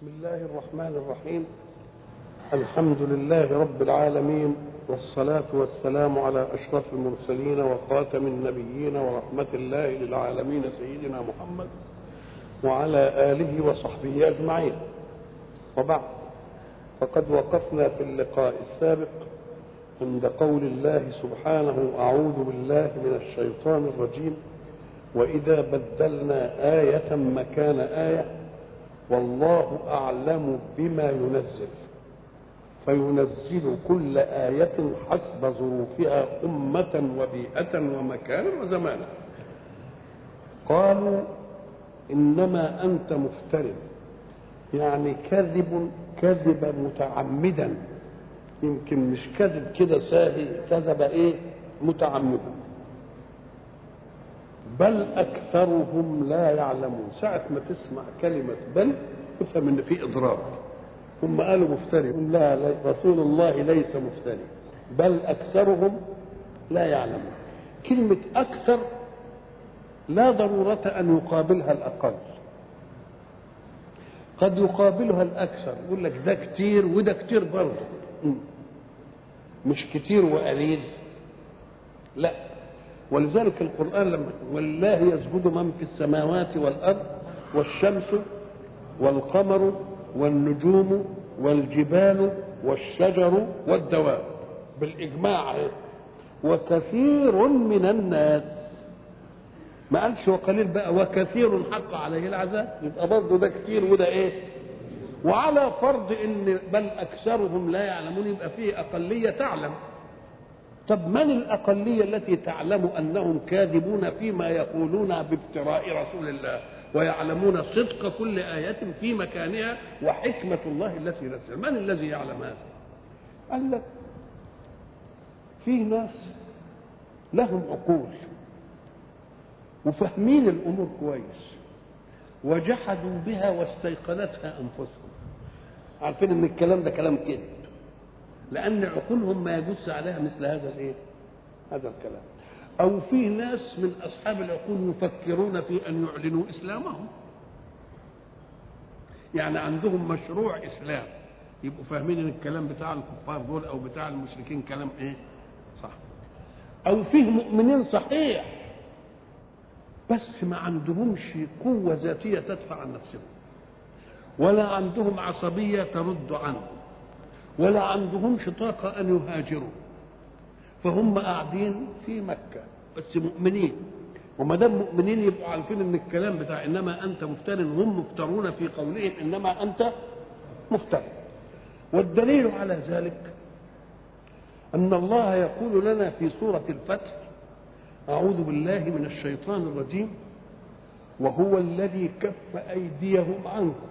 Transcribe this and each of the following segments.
بسم الله الرحمن الرحيم الحمد لله رب العالمين والصلاة والسلام على أشرف المرسلين وخاتم النبيين ورحمة الله للعالمين سيدنا محمد وعلى آله وصحبه أجمعين وبعد فقد وقفنا في اللقاء السابق عند قول الله سبحانه أعوذ بالله من الشيطان الرجيم وإذا بدلنا آية مكان آية والله أعلم بما ينزل فينزل كل آية حسب ظروفها أمة وبيئة ومكانا وزمانا قالوا إنما أنت مفتر يعني كذب كذب متعمدا يمكن مش كذب كده ساهي كذب ايه متعمدا بل اكثرهم لا يعلمون ساعه ما تسمع كلمه بل تفهم ان في اضراب هم قالوا مفتري لا, لا رسول الله ليس مفتري بل اكثرهم لا يعلمون كلمه اكثر لا ضروره ان يقابلها الاقل قد يقابلها الاكثر يقول لك ده كتير وده كتير برضه مش كتير وقليل لا ولذلك القرآن لما والله يسجد من في السماوات والأرض والشمس والقمر والنجوم والجبال والشجر والدواب بالإجماع وكثير من الناس ما قالش وقليل بقى وكثير حق عليه العذاب يبقى برضه ده كتير وده ايه وعلى فرض ان بل اكثرهم لا يعلمون يبقى فيه اقليه تعلم طب من الاقليه التي تعلم انهم كاذبون فيما يقولون بافتراء رسول الله ويعلمون صدق كل ايه في مكانها وحكمه الله التي نزل من الذي يعلم هذا قال لك في ناس لهم عقول وفاهمين الامور كويس وجحدوا بها واستيقنتها انفسهم عارفين ان الكلام ده كلام كذب لان عقولهم ما يجوز عليها مثل هذا الايه هذا الكلام او في ناس من اصحاب العقول يفكرون في ان يعلنوا اسلامهم يعني عندهم مشروع اسلام يبقوا فاهمين ان الكلام بتاع الكفار دول او بتاع المشركين كلام ايه صح او فيه مؤمنين صحيح بس ما عندهمش قوة ذاتية تدفع عن نفسهم ولا عندهم عصبية ترد عنهم ولا عندهمش طاقة أن يهاجروا فهم قاعدين في مكة بس مؤمنين وما دام مؤمنين يبقوا عارفين ان الكلام بتاع انما انت مفتر هم مفترون في قولهم انما انت مفتر والدليل على ذلك ان الله يقول لنا في سوره الفتح أعوذ بالله من الشيطان الرجيم وهو الذي كف أيديهم عنكم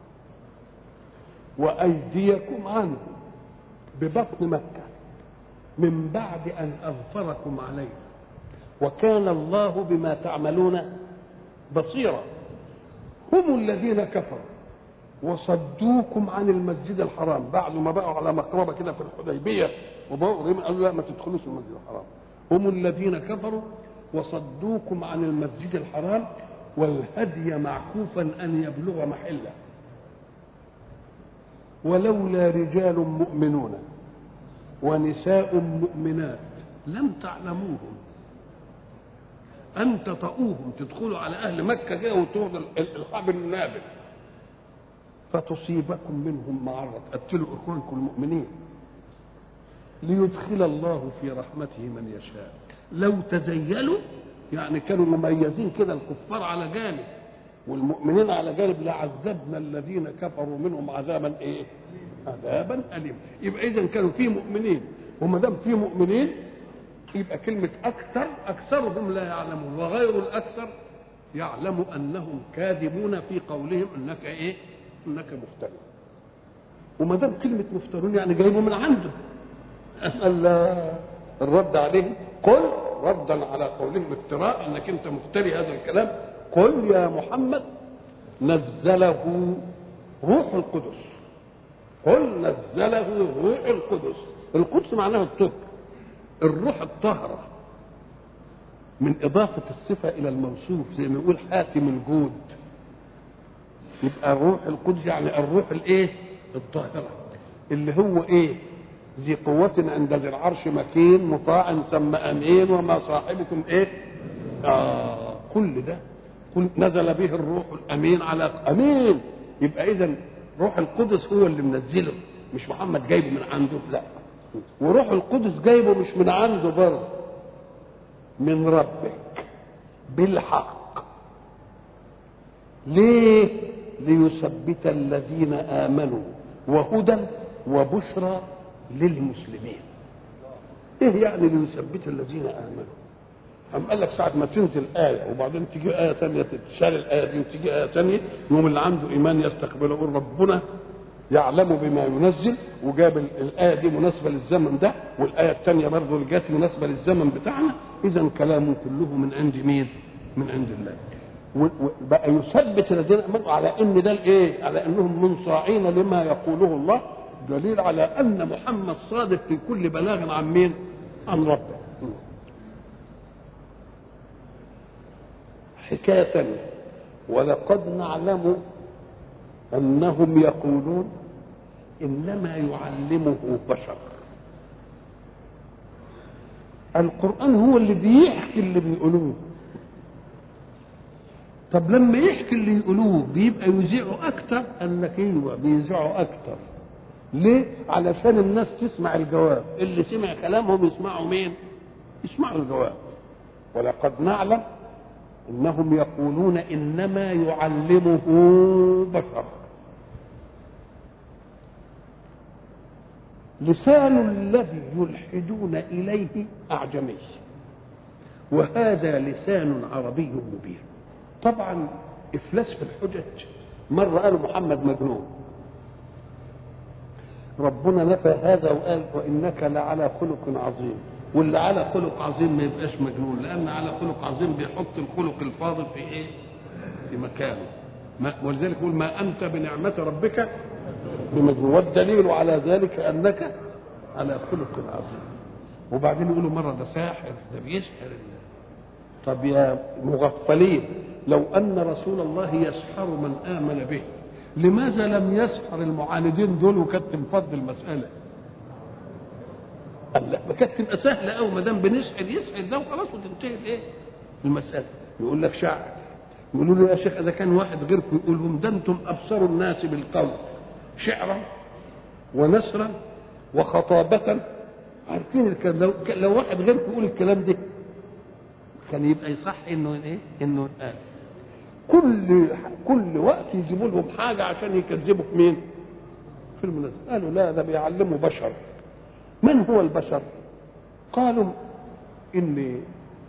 وأيديكم عنهم ببطن مكة من بعد أن أغفركم عليه وكان الله بما تعملون بصيرا هم الذين كفروا وصدوكم عن المسجد الحرام بعد ما بقوا على مقربة كده في الحديبية وبقوا قالوا لا ما تدخلوش المسجد الحرام هم الذين كفروا وصدوكم عن المسجد الحرام والهدي معكوفا ان يبلغ محله ولولا رجال مؤمنون ونساء مؤمنات لم تعلموهم ان تطؤوهم تدخلوا على اهل مكه كده وتوضع الحبل النابل فتصيبكم منهم معره قتلوا اخوانكم المؤمنين ليدخل الله في رحمته من يشاء لو تزيلوا يعني كانوا مميزين كده الكفار على جانب والمؤمنين على جانب لعذبنا الذين كفروا منهم عذابا ايه عذابا اليم يبقى اذا كانوا في مؤمنين وما دام في مؤمنين يبقى كلمه اكثر اكثرهم لا يعلمون وغير الاكثر يعلم انهم كاذبون في قولهم انك ايه انك مفتر وما دام كلمه مفترون يعني جايبه من عنده الرد عليهم قل ردا على قولهم افتراء انك انت مفتري هذا الكلام قل يا محمد نزله روح القدس قل نزله روح القدس القدس معناها الطهر الروح الطاهرة من إضافة الصفة إلى الموصوف زي ما يقول حاتم الجود يبقى الروح القدس يعني الروح الايه الطاهره اللي هو ايه ذي قوة عند ذي العرش مكين مطاع ثم أمين وما صاحبكم إيه؟ آه كل ده كل نزل به الروح الأمين على أمين يبقى إذا روح القدس هو اللي منزله مش محمد جايبه من عنده لا وروح القدس جايبه مش من عنده برضه من ربك بالحق ليه ليثبت الذين آمنوا وهدى وبشرى للمسلمين ايه يعني ليثبت الذين امنوا أم قال لك ساعة ما تنزل آية وبعدين تيجي آية ثانية تتشال الآية دي وتيجي آية ثانية يوم اللي عنده إيمان يستقبله يقول ربنا يعلم بما ينزل وجاب الآية دي مناسبة للزمن ده والآية الثانية برضه اللي جت مناسبة للزمن بتاعنا إذا كلامه كله من عند مين؟ من عند الله. وبقى يثبت الذين امنوا على ان ده الايه؟ على انهم منصاعين لما يقوله الله دليل على ان محمد صادق في كل بلاغ عن مين؟ عن ربه. حكايه ثانيه ولقد نعلم انهم يقولون انما يعلمه بشر. القران هو اللي بيحكي اللي بيقولوه طب لما يحكي اللي يقولوه بيبقى يذيعوا اكتر قال لك ايوه بيذيعوا اكتر ليه علشان الناس تسمع الجواب اللي سمع كلامهم يسمعوا مين يسمعوا الجواب ولقد نعلم انهم يقولون انما يعلمه بشر لسان الذي يلحدون اليه اعجمي وهذا لسان عربي مبين طبعا افلاس في الحجج مره قالوا محمد مجنون ربنا نفى هذا وقال وانك لعلى خلق عظيم واللي على خلق عظيم ما يبقاش مجنون لان على خلق عظيم بيحط الخلق الفاضل في ايه في مكانه ما ولذلك يقول ما انت بنعمه ربك بمجنون والدليل على ذلك انك على خلق عظيم وبعدين يقولوا مره ده ساحر ده بيسحر طب يا مغفلين لو ان رسول الله يسحر من امن به لماذا لم يسحر المعاندين دول وكانت تنفض المساله قال لا ما كانت تبقى سهله قوي ما دام بنسحر يسحر ده وخلاص وتنتهي الايه المساله يقول لك شاعر يقولوا له يا شيخ اذا كان واحد غيركم يقول لهم ده انتم ابصروا الناس بالقول شعرا ونثرا وخطابة عارفين الكلام لو, لو واحد غيركم يقول الكلام ده كان يبقى يصح انه ايه؟ انه الان كل كل وقت يجيبوا لهم حاجه عشان يكذبوا في مين؟ في المنزل قالوا لا ده بيعلموا بشر من هو البشر؟ قالوا ان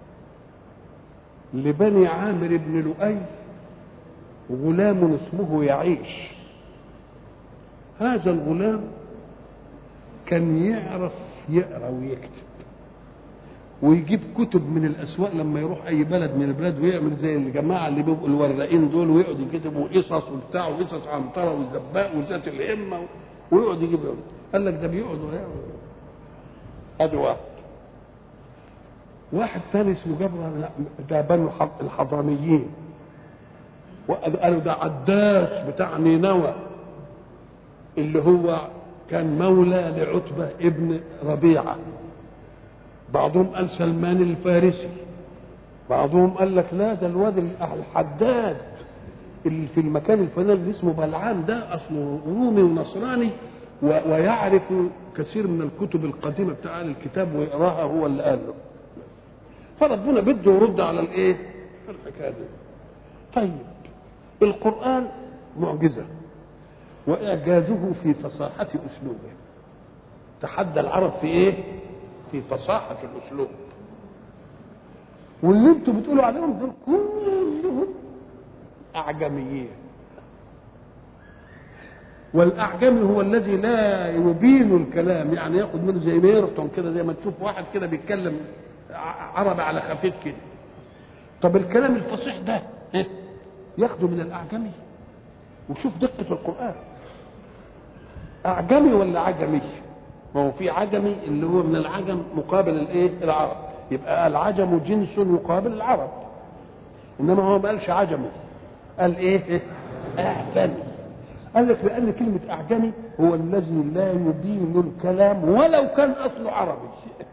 لبني عامر بن لؤي غلام اسمه يعيش هذا الغلام كان يعرف يقرا ويكتب ويجيب كتب من الاسواق لما يروح اي بلد من البلاد ويعمل زي الجماعه اللي بيبقوا الورقين دول ويقعد يكتبوا قصص وبتاع وقصص عنتره والدباء وذات الهمه ويقعد يجيب قال لك ده بيقعد ويعمل ادي واحد واحد تاني اسمه جبر ده بنو الحضرميين وقالوا ده عداس بتاع نينوى اللي هو كان مولى لعتبة ابن ربيعة بعضهم قال سلمان الفارسي بعضهم قال لك لا ده الواد الحداد اللي في المكان الفلاني اللي اسمه بلعام ده اصله رومي ونصراني ويعرف كثير من الكتب القديمه بتاع الكتاب ويقراها هو اللي قال له فربنا بده يرد على الايه الحكايه دي طيب القران معجزه واعجازه في فصاحه اسلوبه تحدى العرب في ايه في فصاحه الاسلوب واللي انتوا بتقولوا عليهم دول كلهم اعجميين والاعجمي هو الذي لا يبين الكلام يعني ياخد منه زي ميرتون كده زي ما تشوف واحد كده بيتكلم عربي على خفيف كده طب الكلام الفصيح ده ياخده من الاعجمي وشوف دقه القران اعجمي ولا عجمي ما هو في عجمي اللي هو من العجم مقابل الايه العرب يبقى العجم جنس يقابل العرب انما هو ما قالش عجمي قال ايه اعجمي قال لك لان كلمه اعجمي هو الذي لا يبين الكلام ولو كان اصله عربي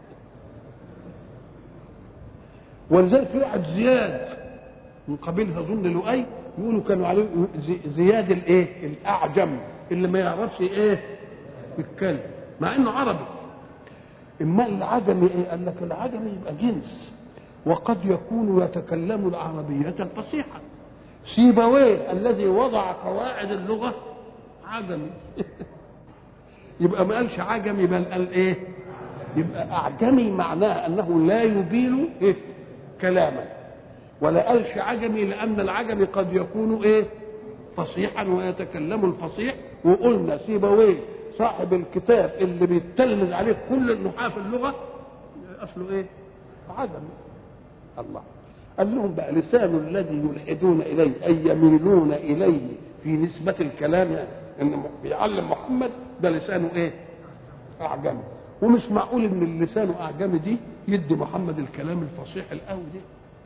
ولذلك في واحد زياد من قبيله اظن لؤي يقولوا كانوا عليه زياد الايه الاعجم اللي ما يعرفش ايه يتكلم مع انه عربي اما العجمي ايه قال لك العجمي يبقى جنس وقد يكون يتكلم العربية الفصيحة سيبويه الذي وضع قواعد اللغة عجمي يبقى ما قالش عجمي بل قال ايه يبقى اعجمي معناه انه لا يبين إيه؟ كلاما ولا قالش عجمي لان العجمي قد يكون ايه فصيحا ويتكلم الفصيح وقلنا سيبويه صاحب الكتاب اللي بيتلمذ عليه كل النحاة في اللغة أصله إيه؟ عدم الله قال لهم بقى لسان الذي يلحدون إليه أي يميلون إليه في نسبة الكلام يعني إن بيعلم محمد ده لسانه إيه؟ أعجمي ومش معقول إن اللسان أعجمي دي يدي محمد الكلام الفصيح القوي ده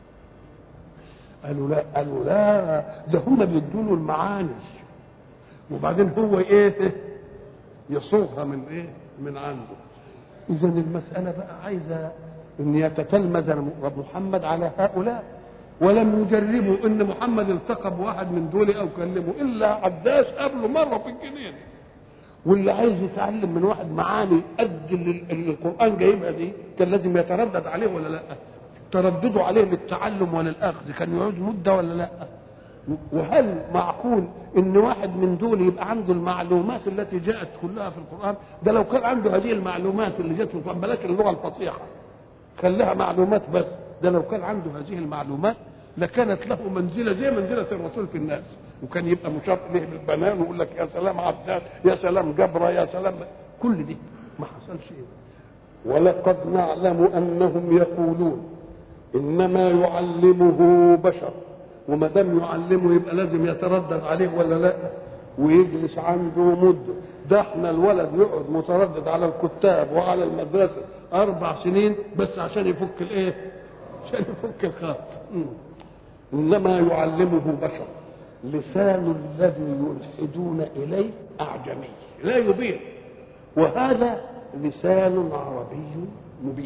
قالوا لا قالوا لا ده هم بيدوا له المعاني وبعدين هو ايه يصوغها من ايه من عنده اذا المساله بقى عايزه ان يتتلمذ محمد على هؤلاء ولم يجربوا ان محمد التقى بواحد من دول او كلمه الا عداس قبله مره في الجنين واللي عايز يتعلم من واحد معاني قد اللي اللي القران جايبها دي كان لازم يتردد عليه ولا لا تردده عليه للتعلم وللاخذ كان يعوز مده ولا لا وهل معقول ان واحد من دول يبقى عنده المعلومات التي جاءت كلها في القران ده لو كان عنده هذه المعلومات اللي جت في القران بلاش اللغه الفصيحه خليها معلومات بس ده لو كان عنده هذه المعلومات لكانت له منزله زي منزله الرسول في الناس وكان يبقى مشار اليه بالبنان ويقول لك يا سلام عبدات يا سلام جبره يا سلام كل دي ما حصلش ايه ولقد نعلم انهم يقولون انما يعلمه بشر وما دام يعلمه يبقى لازم يتردد عليه ولا لا ويجلس عنده مده ده احنا الولد يقعد متردد على الكتاب وعلى المدرسه اربع سنين بس عشان يفك الايه؟ عشان يفك الخط انما يعلمه بشر لسان الذي يلحدون اليه اعجمي لا يبين وهذا لسان عربي مبين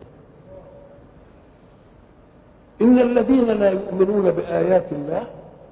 إن الذين لا يؤمنون بآيات الله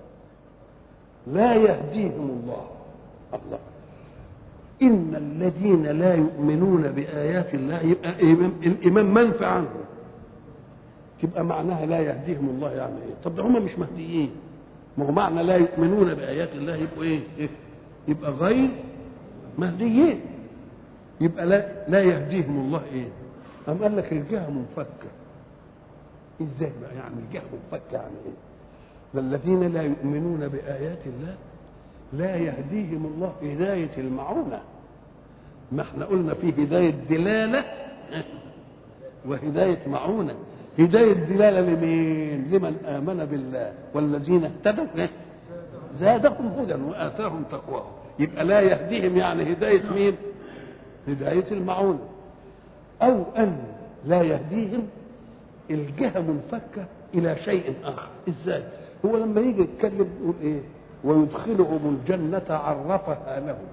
لا يهديهم الله الله إن الذين لا يؤمنون بآيات الله يبقى الإمام منفى عنهم تبقى معناها لا يهديهم الله يعني إيه؟ طب ده هم مش مهديين ما هو معنى لا يؤمنون بآيات الله يبقوا إيه؟ إيه؟ يبقى غير مهديين يبقى لا لا يهديهم الله إيه؟ أم قال لك الجهة منفكة ازاي بقى يعني الجهل منفك يعني ايه والذين لا يؤمنون بآيات الله لا يهديهم الله هداية المعونة ما احنا قلنا في هداية دلالة وهداية معونة هداية دلالة لمين لمن آمن بالله والذين اهتدوا زادهم هدى وآتاهم تقواهم يبقى لا يهديهم يعني هداية مين هداية المعونة أو أن لا يهديهم الجهه منفكه الى شيء اخر ازاي هو لما يجي يتكلم يقول ايه ويدخلهم الجنة عرفها لهم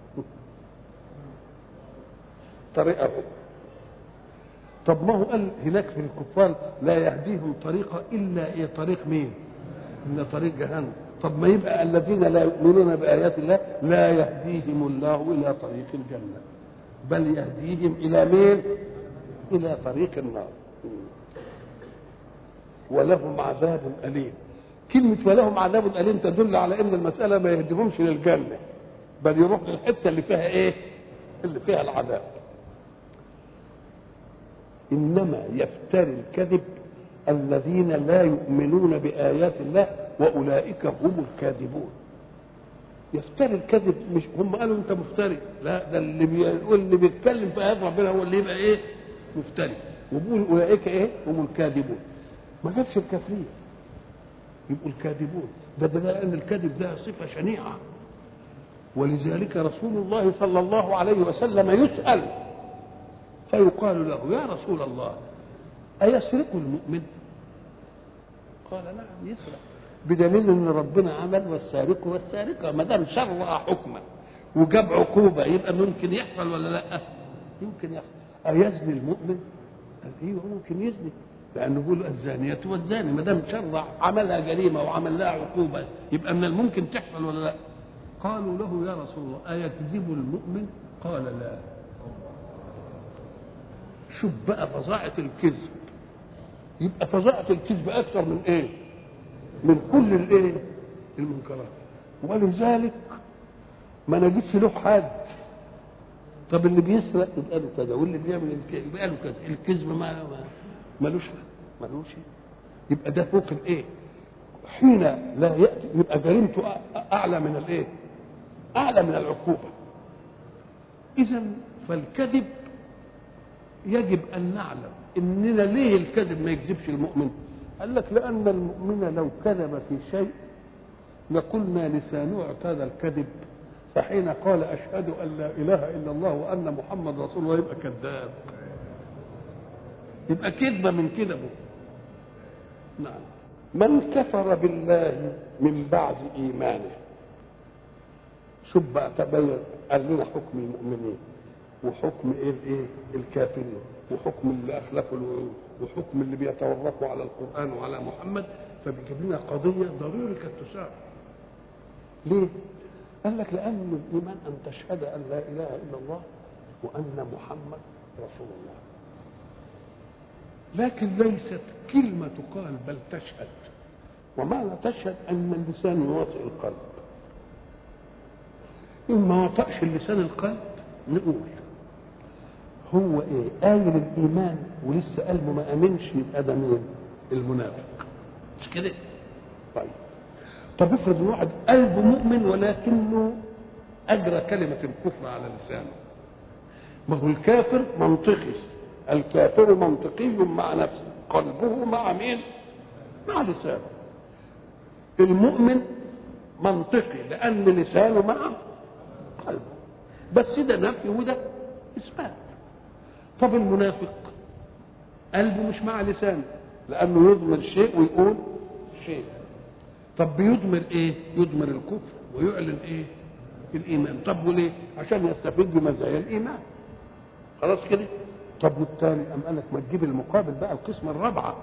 طريقه طب ما هو قال هناك في الكفار لا يهديهم طريقة إلا إيه طريق مين؟ إلا طريق جهنم طب ما يبقى الذين لا يؤمنون بآيات الله لا يهديهم الله إلى طريق الجنة بل يهديهم إلى مين؟ إلى طريق النار ولهم عذاب أليم كلمة ولهم عذاب أليم تدل على أن المسألة ما يهديهمش للجنة بل يروح للحتة اللي فيها إيه؟ اللي فيها العذاب إنما يفتري الكذب الذين لا يؤمنون بآيات الله وأولئك هم الكاذبون يفتري الكذب مش هم قالوا انت مفتري لا ده اللي بيقول اللي بيتكلم في ايات ربنا هو اللي يبقى ايه مفتري وبيقول اولئك ايه هم الكاذبون ما جابش الكافرين يبقوا الكاذبون ده ده لان الكذب ده صفه شنيعه ولذلك رسول الله صلى الله عليه وسلم يسال فيقال له يا رسول الله أيسرق المؤمن؟ قال نعم يسرق بدليل ان ربنا عمل والسارق والسارقه ما دام شرع حكما وجاب عقوبه يبقى ممكن يحصل ولا لا؟ يمكن يحصل أيزني المؤمن؟ قال ايوه ممكن يزني لانه بيقول الزانيه والزاني ما دام شرع عملها جريمه وعمل لها عقوبه يبقى من الممكن تحصل ولا لا؟ قالوا له يا رسول الله أيكذب المؤمن؟ قال لا شوف بقى فظاعة الكذب يبقى فظاعة الكذب أكثر من إيه؟ من كل الإيه؟ المنكرات ولذلك ما نجدش له حد طب اللي بيسرق يبقى له كذا واللي بيعمل الكذب يبقى له كذا الكذب ما ما ملوش ملوش يبقى ده فوق الايه؟ حين لا ياتي يبقى جريمته اعلى من الايه؟ اعلى من العقوبه اذا فالكذب يجب ان نعلم اننا ليه الكذب ما يكذبش المؤمن قال لك لان المؤمن لو كذب في شيء لقلنا لسانه اعتاد الكذب فحين قال اشهد ان لا اله الا الله وان محمد رسول الله يبقى كذاب يبقى كذبه من كذبه نعم من كفر بالله من بعد ايمانه شوف بقى تبين قال لنا حكم المؤمنين وحكم ايه الايه الكافرين وحكم اللي اخلفوا الوعود وحكم اللي بيتورطوا على القران وعلى محمد فبيجيب لنا قضيه ضروري كانت تساعد ليه؟ قال لك لان الايمان ان تشهد ان لا اله الا الله وان محمد رسول الله لكن ليست كلمه تقال بل تشهد ومعنى تشهد ان اللسان يواطئ القلب ان ما وطأش اللسان القلب نقول هو ايه قايل الايمان ولسه قلبه ما امنش يبقى ده مين المنافق مش كده طيب طب افرض ان واحد قلبه مؤمن ولكنه اجرى كلمه الكفر على لسانه ما هو الكافر منطقي الكافر منطقي مع نفسه قلبه مع مين مع لسانه المؤمن منطقي لان لسانه مع قلبه بس ده نفي وده اثبات طب المنافق قلبه مش مع لسانه لانه يضمر شيء ويقول شيء طب بيضمر ايه يضمر الكفر ويعلن ايه الايمان طب وليه عشان يستفيد بمزايا الايمان خلاص كده طب والتاني ام قال لك ما تجيب المقابل بقى القسمه الرابعه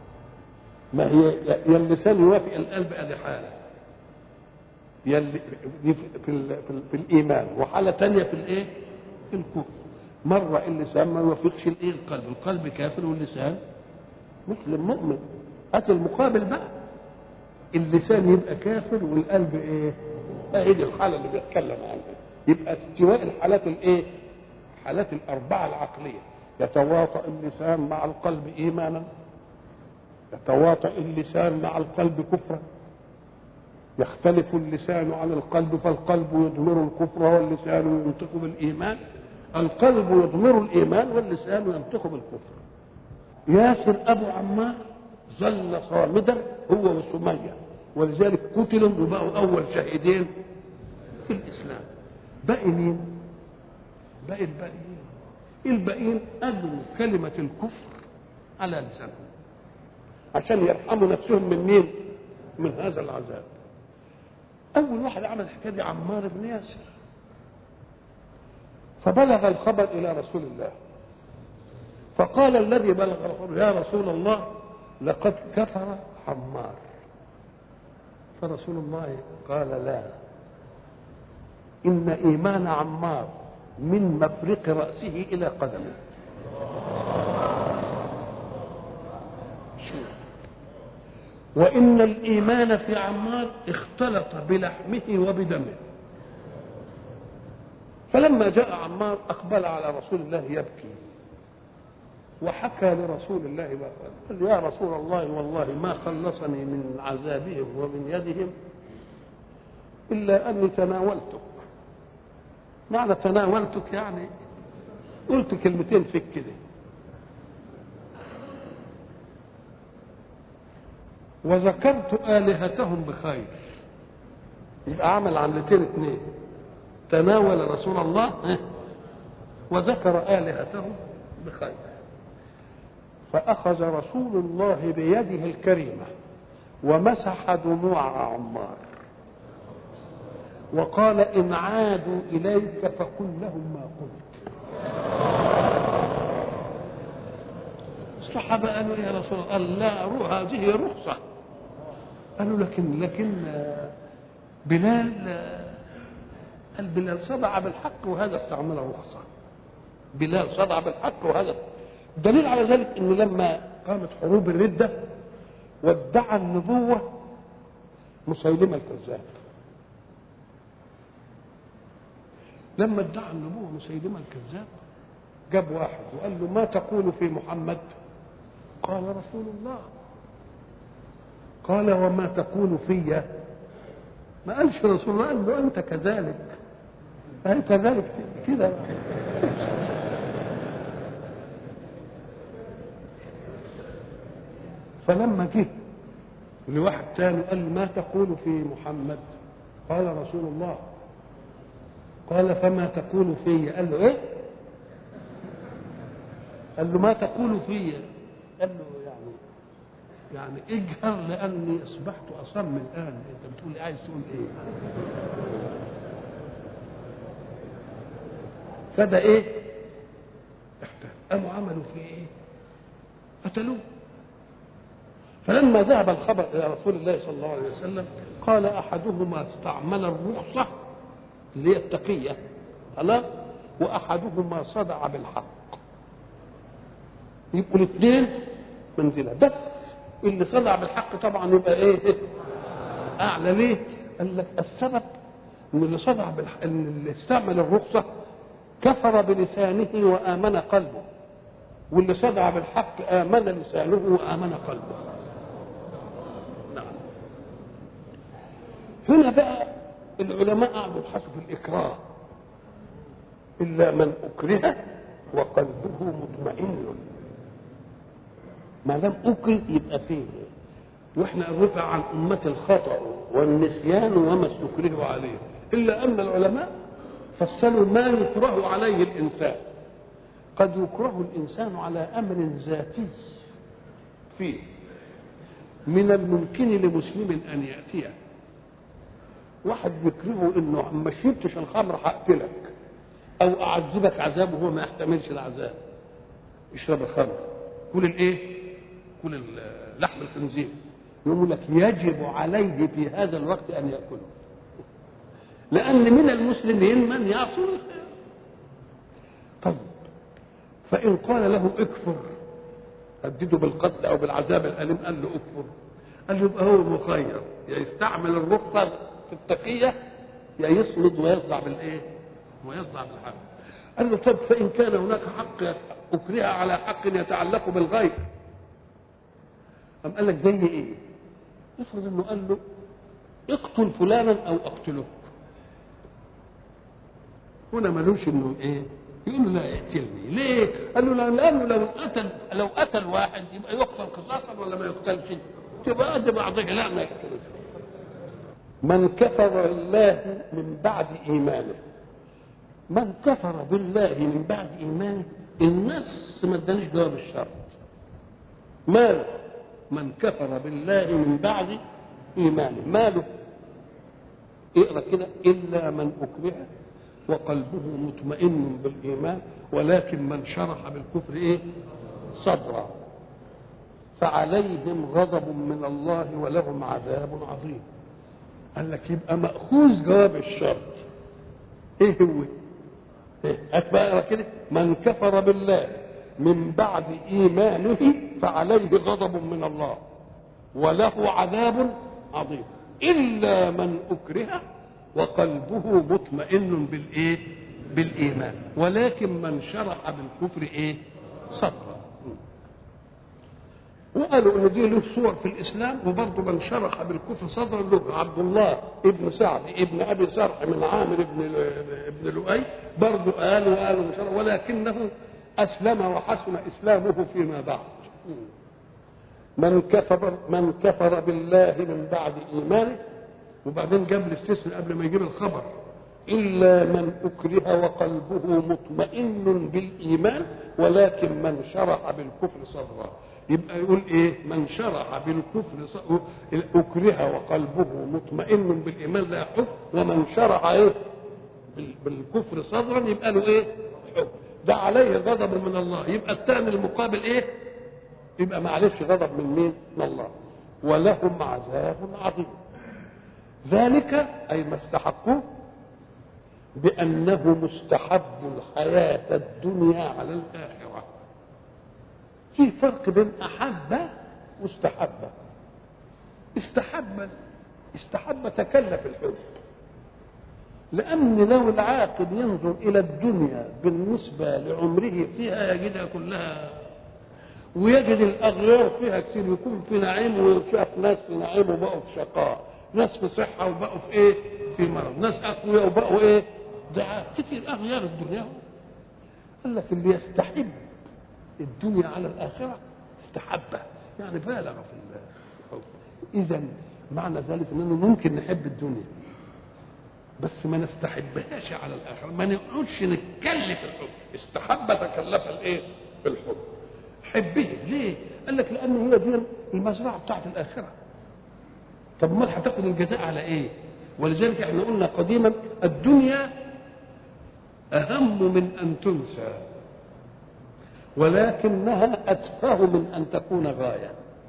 ما هي يا اللسان يوافق القلب ادي حاله يا في في, في, في الايمان وحاله ثانيه في الايه في الكفر مرة اللسان ما يوافقش الايه القلب القلب كافر واللسان مثل المؤمن هات المقابل بقى اللسان يبقى كافر والقلب ايه اهي دي الحالة اللي بيتكلم عنها يبقى استواء الحالات الايه حالات الأربعة العقلية يتواطأ اللسان مع القلب إيمانا يتواطأ اللسان مع القلب كفرا يختلف اللسان عن القلب فالقلب يضمر الكفر واللسان ينطق بالإيمان القلب يضمر الايمان واللسان ينطق بالكفر ياسر ابو عمار ظل صامدا هو وسميه ولذلك قتلوا وبقوا اول شهيدين في الاسلام باقي مين باقي الباقيين الباقيين اجروا كلمه الكفر على لسانهم عشان يرحموا نفسهم من مين من هذا العذاب اول واحد عمل الحكايه دي عمار بن ياسر فبلغ الخبر الى رسول الله فقال الذي بلغ الخبر يا رسول الله لقد كفر عمار فرسول الله قال لا ان ايمان عمار من مفرق راسه الى قدمه وان الايمان في عمار اختلط بلحمه وبدمه فلما جاء عمار اقبل على رسول الله يبكي وحكى لرسول الله ما قال قال يا رسول الله والله ما خلصني من عذابهم ومن يدهم الا اني تناولتك معنى تناولتك يعني قلت كلمتين فيك كده وذكرت آلهتهم بخير يبقى عمل عملتين اثنين تناول رسول الله وذكر آلهتهم بخير فأخذ رسول الله بيده الكريمة ومسح دموع عمار وقال إن عادوا إليك فقل لهم ما قلت الصحابة قالوا يا رسول الله قال لا روح هذه رخصة قالوا لكن لكن بلال قال بلال صدع بالحق وهذا استعمل رخصة بلال صدع بالحق وهذا دليل على ذلك ان لما قامت حروب الردة وادعى النبوة مسيلمة الكذاب لما ادعى النبوة مسيلمة الكذاب جاب واحد وقال له ما تقول في محمد قال رسول الله قال وما تقول في ما قالش رسول الله قال له انت كذلك انت كذلك كده فلما جه لواحد تاني قال ما تقول في محمد قال رسول الله قال فما تقول في قال له ايه قال له ما تقول في قال له يعني يعني اجهر لاني اصبحت اصم الان انت بتقول عايز تقول ايه فده ايه احتال قاموا عملوا فيه ايه قتلوه فلما ذهب الخبر الى رسول الله صلى الله عليه وسلم قال احدهما استعمل الرخصه اللي هي التقيه خلاص واحدهما صدع بالحق يبقوا الاثنين منزله بس اللي صدع بالحق طبعا يبقى ايه اعلى ليه قال لك السبب ان اللي صدع بالحق ان اللي استعمل الرخصه كفر بلسانه وامن قلبه واللي صدع بالحق امن لسانه وامن قلبه نعم هنا بقى العلماء قعدوا يبحثوا في الاكراه الا من اكره وقلبه مطمئن ما دام اكره يبقى فيه واحنا رفع عن امه الخطا والنسيان وما استكرهوا عليه الا ان العلماء فصلوا ما يكره عليه الانسان قد يكره الانسان على امر ذاتي فيه من الممكن لمسلم ان ياتيه واحد يكرهه انه ما شربتش الخمر هقتلك او اعذبك عذاب وهو ما يحتملش العذاب اشرب الخمر كل الايه كل لحم الخنزير يقول لك يجب عليه في هذا الوقت ان ياكله لان من المسلمين من يعصي طيب فان قال له اكفر هدده بالقتل او بالعذاب الاليم قال له اكفر قال له يبقى هو مخير يا يستعمل الرخصه في التقيه يا يصمد ويصدع بالايه؟ ويصدع بالحق قال له طب فان كان هناك حق اكره على حق يتعلق بالغير قام قال لك زي ايه؟ افرض انه قال له اقتل فلانا او اقتلك هنا ملوش انه ايه؟ يقول له لا اقتلني ليه؟ قال له لانه لو قتل لو قتل واحد يبقى يقتل قصاصا ولا ما يقتلش؟ تبقى قد بعضه لا ما يقتلوش من كفر بالله من بعد ايمانه من كفر بالله من بعد ايمانه الناس ما ادانيش جواب الشرط ماله من كفر بالله من بعد ايمانه ماله اقرا كده الا من اكره وقلبه مطمئن بالايمان ولكن من شرح بالكفر ايه صدرا فعليهم غضب من الله ولهم عذاب عظيم قال لك يبقى ماخوذ جواب الشرط ايه هو ايه هات بقى كده من كفر بالله من بعد ايمانه فعليه غضب من الله وله عذاب عظيم الا من اكره وقلبه مطمئن بالايه بالايمان ولكن من شرح بالكفر ايه صدرا وقالوا ان دي له صور في الاسلام وبرضه من شرح بالكفر صدرا له عبد الله ابن سعد ابن ابي سرح من عامر ابن ابن لؤي برضه قالوا وقالوا شرح ولكنه اسلم وحسن اسلامه فيما بعد من كفر من كفر بالله من بعد ايمانه وبعدين جاب الاستثناء قبل ما يجيب الخبر الا من اكره وقلبه مطمئن بالايمان ولكن من شرح بالكفر صدرا يبقى يقول ايه من شرح بالكفر ص- اكره وقلبه مطمئن بالايمان لا حكم ومن شرح ايه بال- بالكفر صدرا يبقى له ايه حكم ده عليه غضب من الله يبقى الثاني المقابل ايه يبقى معلش غضب من مين من الله ولهم عذاب عظيم ذلك اي ما استحقوه بانه مستحب الحياه الدنيا على الاخره في فرق بين احب واستحب استحب استحب تكلف الحب لأن لو العاقل ينظر إلى الدنيا بالنسبة لعمره فيها يجدها كلها ويجد الأغيار فيها كتير يكون في نعيم وشاف ناس في نعيم وبقوا في شقاء ناس في صحة وبقوا في إيه في مرض ناس أقوياء وبقوا إيه ضعاف كتير أغيار الدنيا قال لك اللي يستحب الدنيا على الآخرة استحبها يعني بالغ في الحب إذا معنى ذلك أننا ممكن نحب الدنيا بس ما نستحبهاش على الاخره ما نقعدش نتكلف الحب استحب تكلف الايه الحب حبه ليه قال لك لان هي دي المزرعه بتاعت الاخره طب امال هتاخد الجزاء على ايه ولذلك احنا قلنا قديما الدنيا اهم من ان تنسى ولكنها اتفه من ان تكون غايه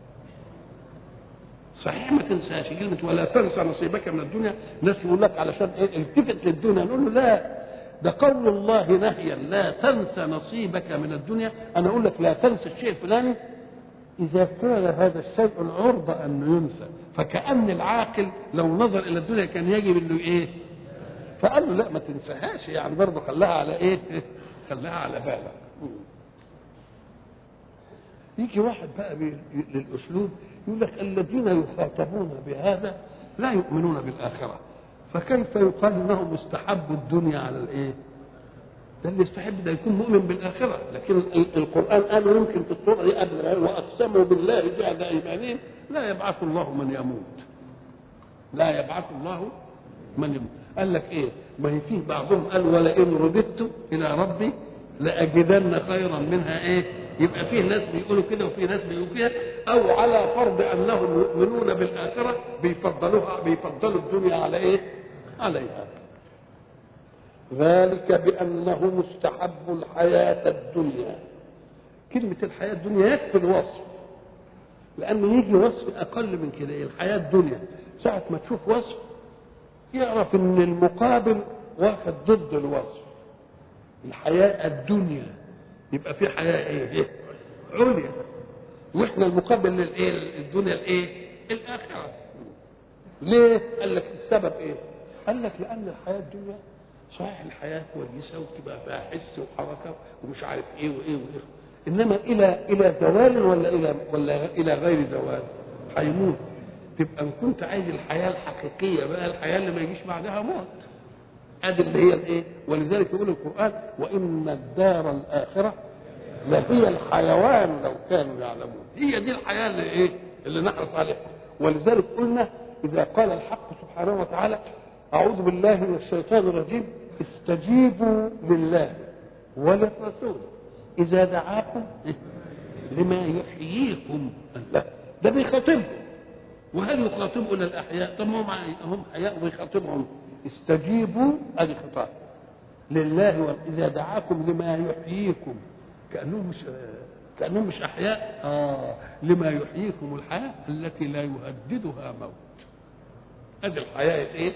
صحيح ما تنساش كلمة ولا تنسى نصيبك من الدنيا ناس يقول لك علشان ايه التفت للدنيا نقول له لا ده قول الله نهيا لا تنسى نصيبك من الدنيا انا اقول لك لا تنسى الشيء الفلاني اذا كان هذا الشيء عرضة انه ينسى فكأن العاقل لو نظر الى الدنيا كان يجب انه ايه فقال له لا ما تنساهاش يعني برضه خلاها على ايه خلاها على بالك يجي واحد بقى بي- للاسلوب يقول لك الذين يخاطبون بهذا لا يؤمنون بالاخره فكيف يقال انهم استحبوا الدنيا على الايه؟ ده اللي يستحب ده يكون مؤمن بالاخره لكن ال- القران قال يمكن في الصوره دي قبل واقسموا بالله جهد ايمانهم لا يبعث الله من يموت لا يبعث الله من يموت قال لك ايه ما هي فيه بعضهم قال ولئن رددت الى ربي لاجدن خيرا منها ايه يبقى فيه ناس بيقولوا كده وفيه ناس بيقولوا كده او على فرض انهم يؤمنون بالاخره بيفضلوها بيفضلوا الدنيا على ايه عليها ذلك بانه مستحب الحياه الدنيا كلمه الحياه الدنيا يكفي الوصف لأن يجي وصف أقل من كده الحياة الدنيا ساعة ما تشوف وصف يعرف إن المقابل واخد ضد الوصف الحياة الدنيا يبقى في حياة إيه؟ إيه؟ عليا وإحنا المقابل للإيه؟ الدنيا الإيه؟ الآخرة ليه؟ قال لك السبب إيه؟ قال لك لأن الحياة الدنيا صحيح الحياة كويسة وتبقى فيها حس وحركة ومش عارف إيه وإيه وإيه انما الى الى زوال ولا الى ولا الى غير زوال هيموت تبقى ان كنت عايز الحياه الحقيقيه بقى الحياه اللي ما يجيش بعدها موت ادي اللي هي الايه ولذلك يقول القران وان الدار الاخره لهي الحيوان لو كانوا يعلمون هي دي الحياه اللي ايه اللي نحرص عليها ولذلك قلنا اذا قال الحق سبحانه وتعالى اعوذ بالله من الشيطان الرجيم استجيبوا لله وللرسول إذا دعاكم لما يحييكم الله ده بيخاطبهم وهل يخاطبوا إلى الأحياء طب هم هم حياء ويخاطبهم استجيبوا ادي خطاب لله وال- إذا دعاكم لما يحييكم كأنهم مش كأنهم مش أحياء آه لما يحييكم الحياة التي لا يهددها موت ادي الحياة إيه؟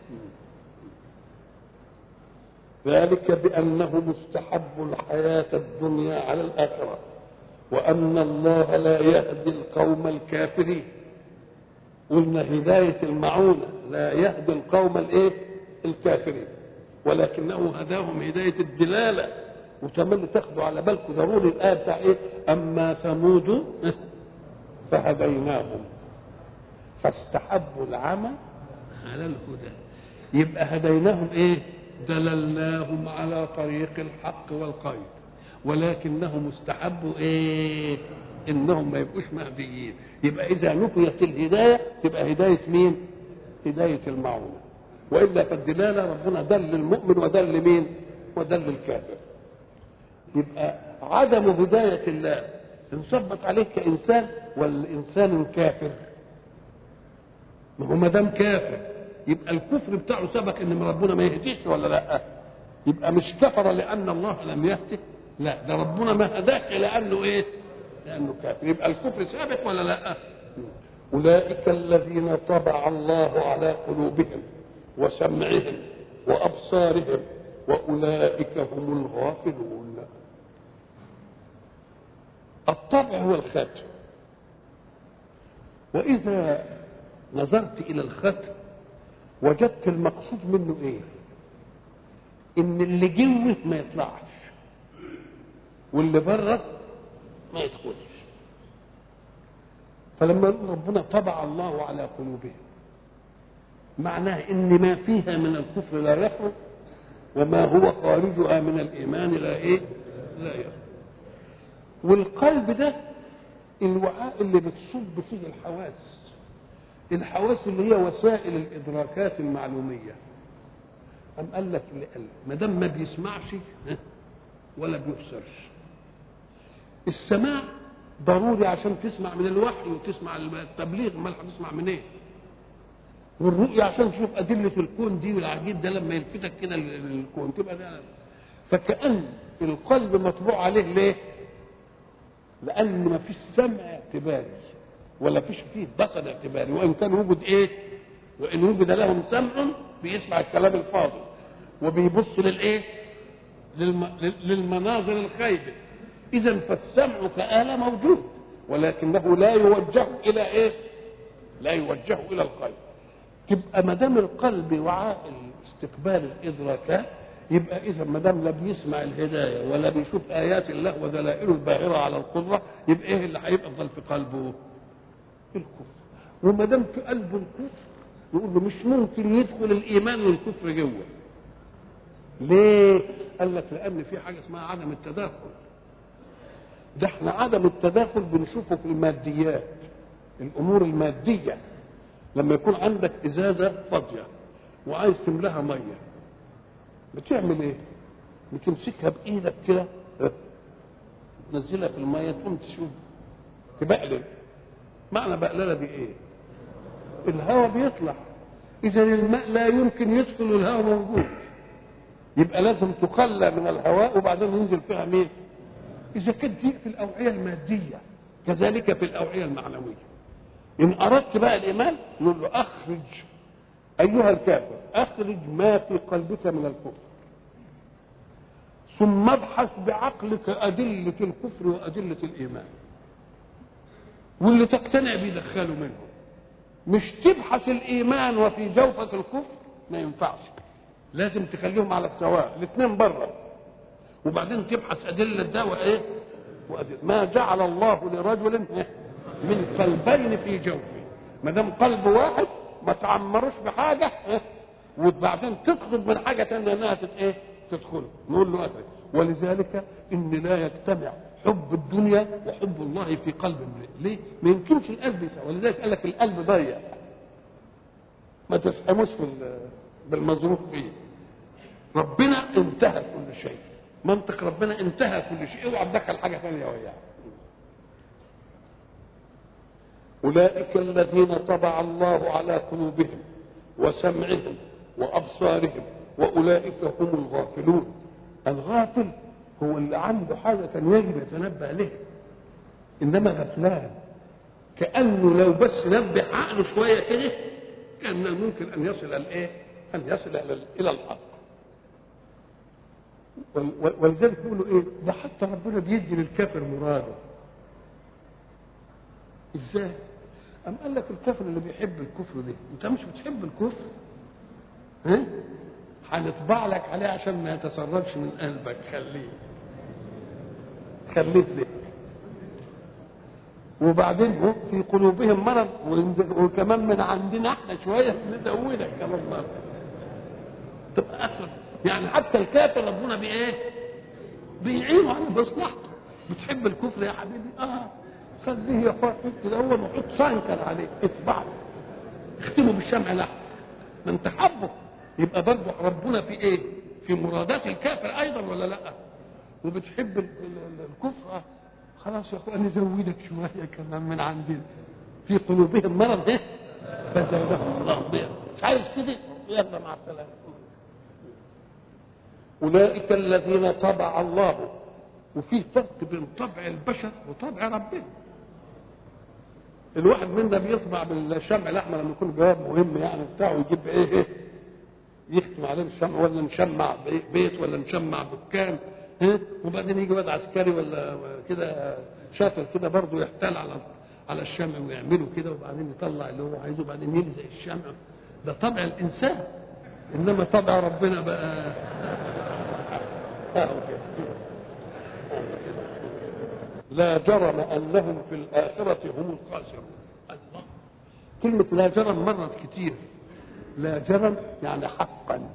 ذلك بأنه مستحب الحياة الدنيا على الآخرة وأن الله لا يهدي القوم الكافرين قلنا هداية المعونة لا يهدي القوم الإيه؟ الكافرين ولكنه هداهم هداية الدلالة وتملي تاخدوا على بالكم ضروري الآية بتاع إيه؟ أما ثمود فهديناهم فاستحبوا العمى على الهدى يبقى هديناهم ايه دللناهم على طريق الحق والخير ولكنهم استحبوا ايه انهم ما يبقوش مهديين يبقى اذا نفيت الهدايه تبقى هدايه مين هدايه المعونه والا فالدلاله ربنا دل المؤمن ودل مين ودل الكافر يبقى عدم هدايه الله انصبت عليه كانسان ولا انسان كافر ما هو ما دام كافر يبقى الكفر بتاعه سبق ان ربنا ما يهديش ولا لا يبقى مش كفر لان الله لم يهده لا ده ربنا ما هداك لانه ايه لانه كافر يبقى الكفر ثابت ولا لا اولئك الذين طبع الله على قلوبهم وسمعهم وابصارهم واولئك هم الغافلون الطبع هو الختم واذا نظرت الى الختم وجدت المقصود منه ايه ان اللي جوه ما يطلعش واللي بره ما يدخلش فلما يقول ربنا طبع الله على قلوبهم معناه ان ما فيها من الكفر لا يخرج وما هو خارجها من الايمان لا ايه لا يخرج والقلب ده الوعاء اللي بتصب فيه الحواس الحواس اللي هي وسائل الادراكات المعلوميه أم قال لك ما دام ما بيسمعش ولا بيبصرش السماع ضروري عشان تسمع من الوحي وتسمع التبليغ امال هتسمع منين إيه؟ والرؤية عشان تشوف أدلة الكون دي والعجيب ده لما يلفتك كده للكون تبقى ده فكأن القلب مطبوع عليه ليه؟ لأن ما فيش سمع اعتباري ولا فيش فيه بصر اعتباري وإن كان وجد إيه؟ وإن وجد لهم سمع بيسمع الكلام الفاضل وبيبص للإيه؟ للم... للمناظر الخايبة إذا فالسمع كآلة موجود ولكنه لا يوجه إلى إيه؟ لا يوجه إلى القلب تبقى ما دام القلب وعاء استقبال الادراكات يبقى اذا ما دام لا بيسمع الهدايه ولا بيشوف ايات الله ودلائله الباهره على القدره يبقى ايه اللي هيفضل في قلبه؟ الكفر وما دام في قلبه الكفر يقول له مش ممكن يدخل الايمان والكفر جوه ليه؟ قال لك لان في حاجه اسمها عدم التداخل ده احنا عدم التداخل بنشوفه في الماديات الامور الماديه لما يكون عندك ازازه فاضيه وعايز تملاها ميه بتعمل ايه بتمسكها بايدك كده تنزلها في الميه تقوم تشوف تبقلل معنى بقلله دي ايه الهواء بيطلع اذا الماء لا يمكن يدخل والهواء موجود يبقى لازم تقلى من الهواء وبعدين ينزل فيها مين اذا كانت دي في الاوعيه الماديه كذلك في الاوعيه المعنويه إن أردت بقى الإيمان نقول له أخرج أيها الكافر أخرج ما في قلبك من الكفر ثم ابحث بعقلك أدلة الكفر وأدلة الإيمان واللي تقتنع بيه دخله منه مش تبحث الإيمان وفي جوفك الكفر ما ينفعش لازم تخليهم على السواء الاثنين بره وبعدين تبحث أدلة ده وإيه وأدلة. ما جعل الله لرجل من قلبين في جوفه ما دام قلب واحد ما تعمروش بحاجه وبعدين تطلب من حاجه ثانيه انها ايه تدخله نقول له أخرج ولذلك ان لا يجتمع حب الدنيا وحب الله في قلب امرئ ليه؟ ما يمكنش القلب يسوى ولذلك قال لك القلب ضيق ما تسحموش في بالمظروف فيه ربنا انتهى كل شيء منطق ربنا انتهى كل شيء اوعى تدخل حاجه ثانيه وياه أولئك الذين طبع الله على قلوبهم وسمعهم وأبصارهم وأولئك هم الغافلون الغافل هو اللي عنده حاجة كان يجب يتنبه لها إنما غفلان كأنه لو بس نبه عقله شوية كده كان من الممكن أن يصل الإيه؟ أن يصل إلى الحق ولذلك يقولوا إيه؟ ده حتى ربنا بيدي للكافر مراده ازاي؟ أم قال لك الكافر اللي بيحب الكفر ده أنت مش بتحب الكفر ها؟ هنطبع لك عليه عشان ما يتسربش من قلبك خليه خليه لك وبعدين هم في قلوبهم مرض وكمان من عندنا احنا شويه نزودك كمان مرض تبقى اكثر يعني حتى الكافر ربنا بايه؟ بيعينه على مصلحته بتحب الكفر يا حبيبي اه خليه يا اخويا حط الاول وحط سانكر عليه اطبع اختمه بالشمع لا ما انت حبه يبقى برضه ربنا في ايه؟ في مرادات الكافر ايضا ولا لا؟ وبتحب الكفر خلاص يا اخوان نزودك شويه كمان من عندنا في قلوبهم مرض ايه فزادهم الله مرض مش عايز كده يلا مع السلامه اولئك الذين طبع الله وفي فرق بين طبع البشر وطبع ربنا الواحد منا بيطبع بالشمع الاحمر لما يكون جواب مهم يعني بتاعه يجيب ايه ايه يختم عليه بالشمع ولا نشمع بيت ولا نشمع دكان ها وبعدين يجي واد عسكري ولا كده شاطر كده برضه يحتال على على الشمع ويعمله كده وبعدين يطلع اللي هو عايزه وبعدين يلزق الشمع ده طبع الانسان انما طبع ربنا بقى لا جرم انهم في الاخره هم الخاسرون الله كلمه لا جرم مرت كتير لا جرم يعني حقا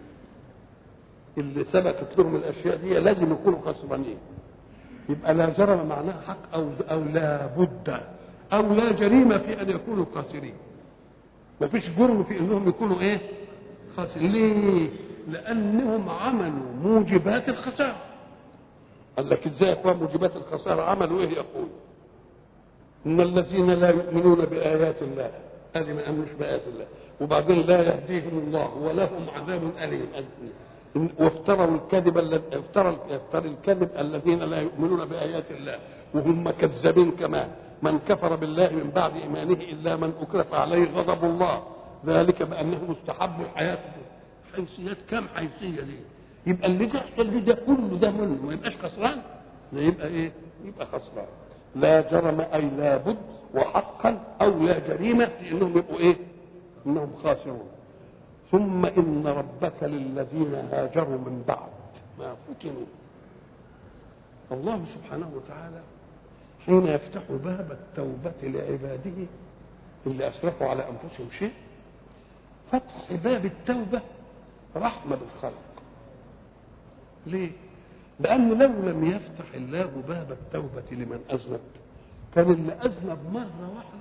اللي ثبتت لهم الاشياء دي لازم يكونوا خسرانين يبقى لا جرم معناها حق او او لا بد او لا جريمه في ان يكونوا خاسرين ما فيش جرم في انهم يكونوا ايه خاسرين ليه لانهم عملوا موجبات الخساره قال لك ازاي يا اخوان موجبات الخساره عملوا ايه يا اخوي ان الذين لا يؤمنون بايات الله هذه ما امنوش بايات الله وبعدين لا يهديهم الله ولهم عذاب اليم وافتروا الكذب افترى افترى الكذب الذين لا يؤمنون بايات الله وهم كذابين كمان من كفر بالله من بعد ايمانه الا من اكره فعليه غضب الله ذلك بانهم استحبوا الحياه حيثيات كم حيثيه دي يبقى اللي تحصل له ده كله ده منه ما يبقاش خسران ده يبقى ايه يبقى خسران لا جرم اي لا بد وحقا او لا جريمه في انهم يبقوا ايه انهم خاسرون ثم ان ربك للذين هاجروا من بعد ما فتنوا الله سبحانه وتعالى حين يفتح باب التوبة لعباده اللي أسرفوا على أنفسهم شيء فتح باب التوبة رحمة بالخلق ليه؟ لأنه لو لم يفتح الله باب التوبة لمن أذنب كان اللي أذنب مرة واحدة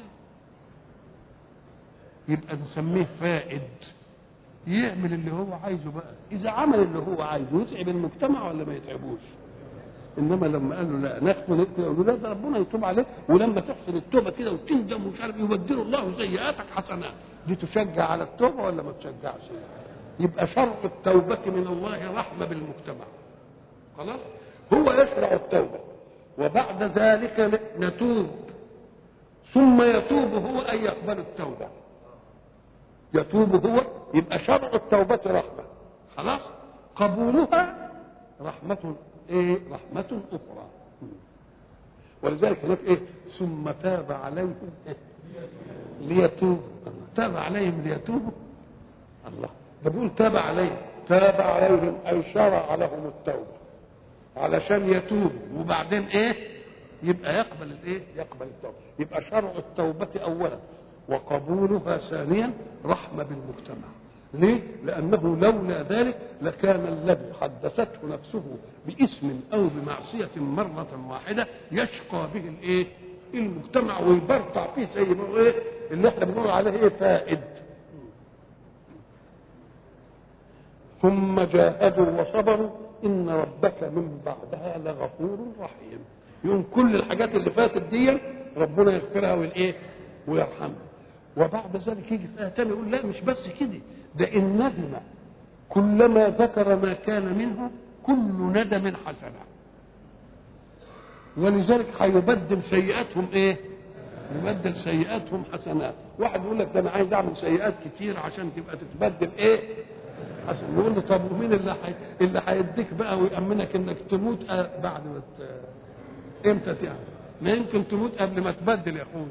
يبقى نسميه فائد يعمل اللي هو عايزه بقى إذا عمل اللي هو عايزه يتعب المجتمع ولا ما يتعبوش انما لما قال له لا ناخد نقتل له لا ده ربنا يتوب عليك ولما تحسن التوبه كده وتندم ومش عارف يبدل الله سيئاتك حسنات دي تشجع على التوبه ولا ما تشجعش؟ يبقى شرط التوبه من الله رحمه بالمجتمع خلاص هو يشرع التوبه وبعد ذلك نتوب ثم يتوب هو ان يقبل التوبه يتوب هو يبقى شرع التوبه رحمه خلاص قبولها رحمه ايه رحمة أخرى ولذلك هناك ايه ثم تاب عليهم إيه؟ ليتوبوا تاب عليهم ليتوبوا الله ده بيقول تاب عليهم تاب عليهم أي شرع لهم التوبة علشان يتوبوا وبعدين ايه يبقى يقبل الايه يقبل التوبة يبقى شرع التوبة أولا وقبولها ثانيا رحمة بالمجتمع ليه؟ لأنه لولا ذلك لكان الذي حدثته نفسه باسم أو بمعصية مرة واحدة يشقى به الإيه؟ المجتمع ويبرطع فيه زي ما هو إيه؟ اللي احنا بنقول عليه إيه؟ فائد. ثم جاهدوا وصبروا إن ربك من بعدها لغفور رحيم. يوم كل الحاجات اللي فاتت دي ربنا يغفرها والإيه؟ ويرحمها. وبعد ذلك يجي في آية تانية يقول لا مش بس كده ده إن ندم كلما ذكر ما كان منه كل ندم حسنة ولذلك هيبدل سيئاتهم ايه يبدل سيئاتهم حسنات واحد يقول لك ده انا عايز اعمل سيئات كتير عشان تبقى تتبدل ايه حسن يقول له طب ومين اللي حي... اللي هيديك بقى ويأمنك انك تموت بعد ما ت... امتى تعمل ما يمكن تموت قبل ما تبدل يا اخويا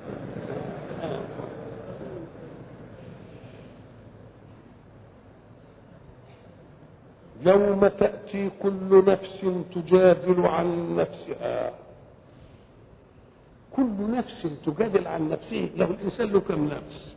يوم تأتي كل نفس تجادل عن نفسها كل نفس تجادل عن نفسه له الإنسان له كم نفس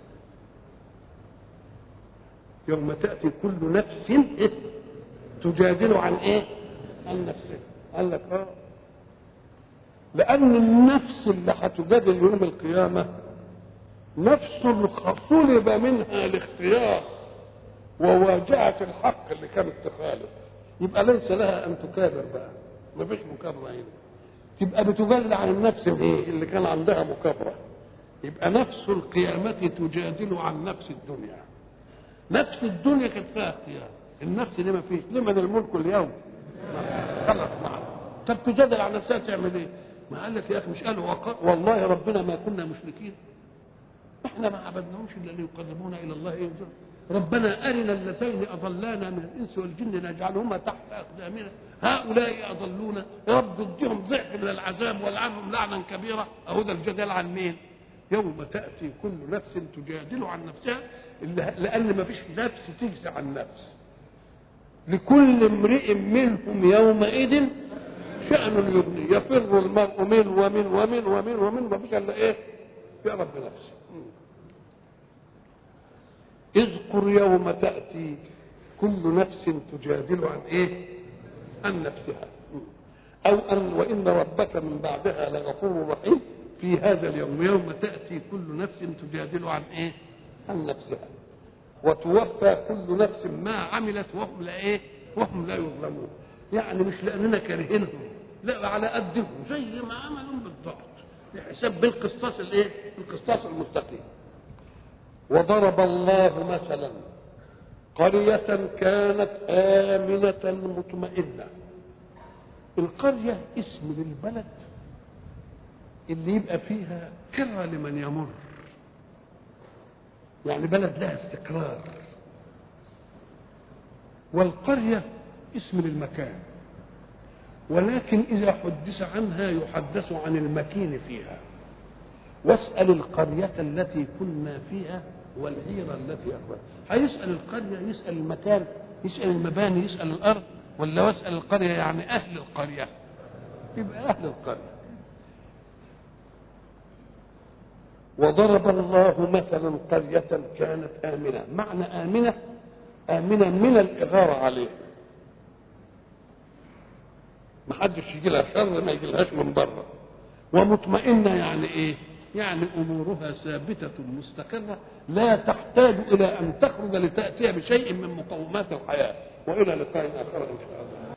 يوم تأتي كل نفس تجادل عن إيه عن نفسها قال لك اه لأن النفس اللي هتجادل يوم القيامة نفس صلب منها الاختيار وواجهت الحق اللي كانت تخالف يبقى ليس لها ان تكابر بقى ما فيش مكابره هنا تبقى بتجادل عن النفس الايه اللي كان عندها مكابره يبقى نفس القيامة تجادل عن نفس الدنيا نفس الدنيا كانت فيها اختيار النفس دي ما فيش لمن الملك اليوم خلاص نعم طب تجادل عن نفسها تعمل ايه ما قال لك يا اخي مش قالوا وق- والله ربنا ما كنا مشركين احنا ما عبدناهمش الا ليقربونا الى الله يرجون ربنا ارنا اللتين اضلانا من الانس والجن نجعلهما تحت اقدامنا هؤلاء اضلونا يا رب اديهم ضعف من العذاب والعنهم لعنا كبيرا اهو ده الجدال عن مين؟ يوم تاتي كل نفس تجادل عن نفسها إلا- لان ما فيش نفس تجزي عن نفس لكل امرئ منهم يومئذ شأن يغني يفر المرء من ومن ومن ومن ومن ما فيش الا ايه؟ يا رب نفسي اذكر يوم تأتي كل نفس تجادل عن ايه؟ عن نفسها أو أن وإن ربك من بعدها لغفور رحيم في هذا اليوم يوم تأتي كل نفس تجادل عن ايه؟ عن نفسها وتوفى كل نفس ما عملت وهم لا ايه؟ وهم لا يظلمون يعني مش لأننا كارهينهم لا على قدهم زي ما عملوا بالضبط لحساب بالقسطاس الايه؟ القسطاس المستقيم وضرب الله مثلا قرية كانت آمنة مطمئنة القرية اسم للبلد اللي يبقى فيها كرة لمن يمر يعني بلد لها استقرار والقرية اسم للمكان ولكن إذا حدث عنها يحدث عن المكين فيها واسأل القرية التي كنا فيها والعير التي أخبرت هيسأل القرية يسأل المكان يسأل المباني يسأل الأرض ولا واسأل القرية يعني أهل القرية يبقى أهل القرية وضرب الله مثلا قرية كانت آمنة معنى آمنة آمنة من الإغارة عليه ما حدش يجي لها شر ما يجيلهاش من بره ومطمئنة يعني إيه؟ يعني أمورها ثابتة مستقرة لا تحتاج إلى أن تخرج لتأتي بشيء من مقومات الحياة وإلى لقاء آخر إن شاء الله